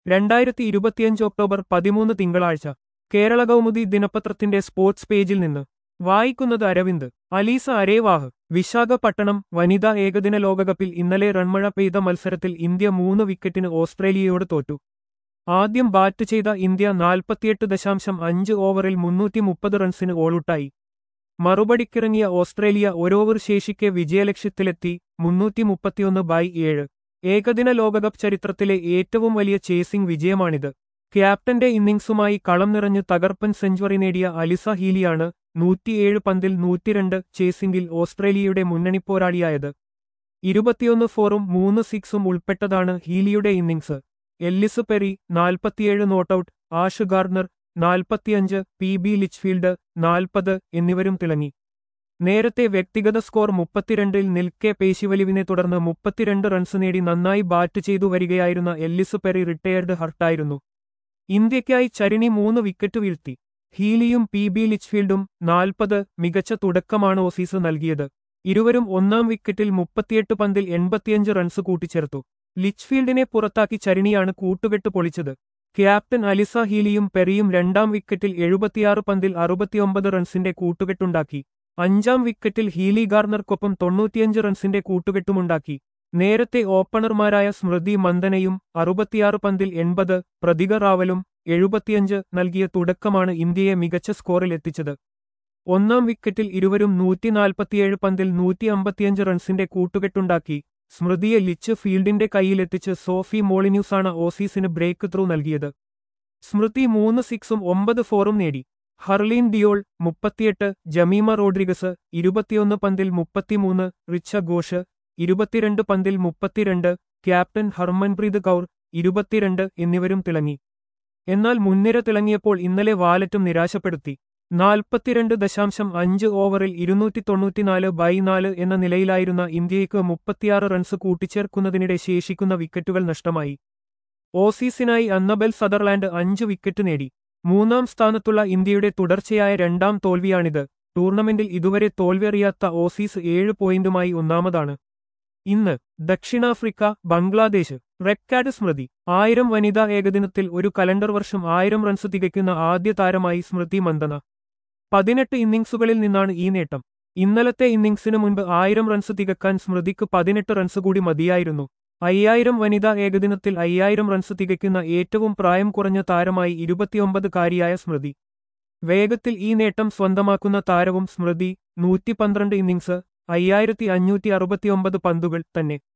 രണ്ടായിരത്തി ഇരുപത്തിയഞ്ച് ഒക്ടോബർ പതിമൂന്ന് തിങ്കളാഴ്ച കേരള കൗമുദി ദിനപത്രത്തിന്റെ സ്പോർട്സ് പേജിൽ നിന്ന് വായിക്കുന്നത് അരവിന്ദ് അലീസ അരേവാഹ് വിശാഖപട്ടണം വനിതാ ഏകദിന ലോകകപ്പിൽ ഇന്നലെ റൺമഴ പെയ്ത മത്സരത്തിൽ ഇന്ത്യ മൂന്ന് വിക്കറ്റിന് ഓസ്ട്രേലിയയോട് തോറ്റു ആദ്യം ബാറ്റ് ചെയ്ത ഇന്ത്യ നാൽപ്പത്തിയെട്ട് ദശാംശം അഞ്ച് ഓവറിൽ മുന്നൂറ്റി മുപ്പത് റൺസിന് ഓളുട്ടായി മറുപടിക്കിറങ്ങിയ ഓസ്ട്രേലിയ ഒരോവർ ശേഷിക്കെ വിജയലക്ഷ്യത്തിലെത്തി മുന്നൂറ്റി മുപ്പത്തിയൊന്ന് ബൈ ഏഴ് ഏകദിന ലോകകപ്പ് ചരിത്രത്തിലെ ഏറ്റവും വലിയ ചേസിംഗ് വിജയമാണിത് ക്യാപ്റ്റന്റെ ഇന്നിംഗ്സുമായി കളം നിറഞ്ഞ് തകർപ്പൻ സെഞ്ചുറി നേടിയ അലിസ ഹീലിയാണ് നൂറ്റിയേഴ് പന്തിൽ നൂറ്റിരണ്ട് ചേസിംഗിൽ ഓസ്ട്രേലിയയുടെ മുന്നണി പോരാളിയായത് ഇരുപത്തിയൊന്ന് ഫോറും മൂന്ന് സിക്സും ഉൾപ്പെട്ടതാണ് ഹീലിയുടെ ഇന്നിംഗ്സ് എല്ലിസ് പെറി നാൽപ്പത്തിയേഴ് നോട്ടൌട്ട് ആഷ് ഗാർഡനർ നാൽപ്പത്തിയഞ്ച് പി ബി ലിച്ച്ഫീൽഡ് നാൽപ്പത് എന്നിവരും തിളങ്ങി നേരത്തെ വ്യക്തിഗത സ്കോർ മുപ്പത്തിരണ്ടിൽ നിൽക്കെ പേശിവലിവിനെ തുടർന്ന് മുപ്പത്തിരണ്ട് റൺസ് നേടി നന്നായി ബാറ്റ് ചെയ്തു വരികയായിരുന്ന എല്ലിസ് പെറി റിട്ടയർഡ് ഹർട്ടായിരുന്നു ഇന്ത്യയ്ക്കായി ചരിണി മൂന്ന് വിക്കറ്റ് വീഴ്ത്തി ഹീലിയും പി ബി ലിച്ച്ഫീൽഡും നാൽപ്പത് മികച്ച തുടക്കമാണ് ഓസീസ് നൽകിയത് ഇരുവരും ഒന്നാം വിക്കറ്റിൽ മുപ്പത്തിയെട്ട് പന്തിൽ എൺപത്തിയഞ്ച് റൺസ് കൂട്ടിച്ചേർത്തു ലിച്ച്ഫീൽഡിനെ പുറത്താക്കി ചരിണിയാണ് കൂട്ടുകെട്ട് പൊളിച്ചത് ക്യാപ്റ്റൻ അലിസ ഹീലിയും പെറിയും രണ്ടാം വിക്കറ്റിൽ എഴുപത്തിയാറ് പന്തിൽ അറുപത്തിയൊമ്പത് റൺസിന്റെ കൂട്ടുകെട്ടുണ്ടാക്കി അഞ്ചാം വിക്കറ്റിൽ ഹീലി ഗാർണർക്കൊപ്പം തൊണ്ണൂറ്റിയഞ്ച് റൺസിന്റെ കൂട്ടുകെട്ടുമുണ്ടാക്കി നേരത്തെ ഓപ്പണർമാരായ സ്മൃതി മന്ദനയും അറുപത്തിയാറ് പന്തിൽ എൺപത് പ്രതിക റാവലും എഴുപത്തിയഞ്ച് നൽകിയ തുടക്കമാണ് ഇന്ത്യയെ മികച്ച സ്കോറിൽ എത്തിച്ചത് ഒന്നാം വിക്കറ്റിൽ ഇരുവരും നൂറ്റിനാൽപ്പത്തിയേഴ് പന്തിൽ നൂറ്റി അമ്പത്തിയഞ്ച് റൺസിന്റെ കൂട്ടുകെട്ടുണ്ടാക്കി സ്മൃതിയെ ലിച്ച് ഫീൽഡിന്റെ കൈയിലെത്തിച്ച് സോഫി മോളിന്യൂസാണ് ഓസീസിന് ബ്രേക്ക് ത്രൂ നൽകിയത് സ്മൃതി മൂന്ന് സിക്സും ഒമ്പത് ഫോറും നേടി ഹർലീൻ ഡിയോൾ മുപ്പത്തിയെട്ട് ജമീമ റോഡ്രിഗസ് ഇരുപത്തിയൊന്ന് പന്തിൽ മുപ്പത്തിമൂന്ന് റിച്ച ഘോഷ് ഇരുപത്തിരണ്ട് പന്തിൽ മുപ്പത്തിരണ്ട് ക്യാപ്റ്റൻ ഹർമൻപ്രീത് കൗർ ഇരുപത്തിരണ്ട് എന്നിവരും തിളങ്ങി എന്നാൽ മുൻനിര തിളങ്ങിയപ്പോൾ ഇന്നലെ വാലറ്റും നിരാശപ്പെടുത്തി നാൽപ്പത്തിരണ്ട് ദശാംശം അഞ്ച് ഓവറിൽ ഇരുന്നൂറ്റി തൊണ്ണൂറ്റിനാല് ബൈ നാല് എന്ന നിലയിലായിരുന്ന ഇന്ത്യയ്ക്ക് മുപ്പത്തിയാറ് റൺസ് കൂട്ടിച്ചേർക്കുന്നതിനിടെ ശേഷിക്കുന്ന വിക്കറ്റുകൾ നഷ്ടമായി ഓസീസിനായി അന്നബെൽ സദർലാൻഡ് അഞ്ച് വിക്കറ്റ് നേടി മൂന്നാം സ്ഥാനത്തുള്ള ഇന്ത്യയുടെ തുടർച്ചയായ രണ്ടാം തോൽവിയാണിത് ടൂർണമെന്റിൽ ഇതുവരെ തോൽവിയറിയാത്ത ഓസീസ് ഏഴ് പോയിന്റുമായി ഒന്നാമതാണ് ഇന്ന് ദക്ഷിണാഫ്രിക്ക ബംഗ്ലാദേശ് റെക്കാർഡ് സ്മൃതി ആയിരം വനിതാ ഏകദിനത്തിൽ ഒരു കലണ്ടർ വർഷം ആയിരം റൺസ് തികയ്ക്കുന്ന ആദ്യ താരമായി സ്മൃതി മന്ദന പതിനെട്ട് ഇന്നിംഗ്സുകളിൽ നിന്നാണ് ഈ നേട്ടം ഇന്നലത്തെ ഇന്നിംഗ്സിന് മുൻപ് ആയിരം റൺസ് തികക്കാൻ സ്മൃതിക്ക് പതിനെട്ട് റൺസ് കൂടി മതിയായിരുന്നു അയ്യായിരം വനിതാ ഏകദിനത്തിൽ അയ്യായിരം റൺസ് തികയ്ക്കുന്ന ഏറ്റവും പ്രായം കുറഞ്ഞ താരമായി ഇരുപത്തിയൊമ്പത് കാരിയായ സ്മൃതി വേഗത്തിൽ ഈ നേട്ടം സ്വന്തമാക്കുന്ന താരവും സ്മൃതി നൂറ്റി പന്ത്രണ്ട് ഇന്നിംഗ്സ് അയ്യായിരത്തി അഞ്ഞൂറ്റി അറുപത്തിയൊമ്പത് പന്തുകൾ തന്നെ